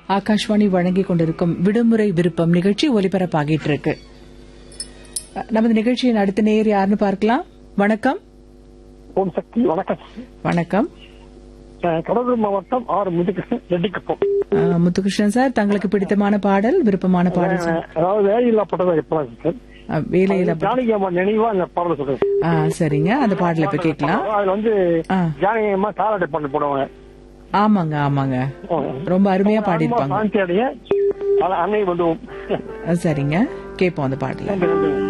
ஆகாஷ்வாணி வழங்கிக் கொண்டிருக்கும் விடுமுறை விருப்பம் நிகழ்ச்சி ஒலிபரப்பாகிட்டு இருக்கு அ, நமது நிகழ்ச்சியின் அடுத்த நேர் யாருன்னு பார்க்கலாம் வணக்கம் ஓம் சக்தி வணக்கம் வணக்கம் அஹ் கடலூர் மாவட்டம் ஆறு முதுகிருஷ்ணன் ரெட்டிக்குப்பம் அ, முத்துகிருஷ்ணன் சார் தங்களுக்கு பிடித்தமான பாடல் விருப்பமான பாடல் சார் அஹ் அதாவது வேலையில்லா பட்டதாக எப்பலாம் சார் அ, வேலையில ப- ஜானகி அம்மா நினைவா அந்த பாடல் சொல்றேன் ஆ, சரிங்க அந்த பாடல இப்ப கேட்கலாம் அதுல வந்து ஆ. ஜானகி அம்மா தாலாட்டை பாட்டு போடுவாங்க ஆமாங்க ஆமாங்க ரொம்ப அருமையா பாடியிருப்பாங்க சாந்தி அடைய அன்னை வந்து அ, சரிங்க கேட்போம் அந்த பாடல நன்றி, நன்றி.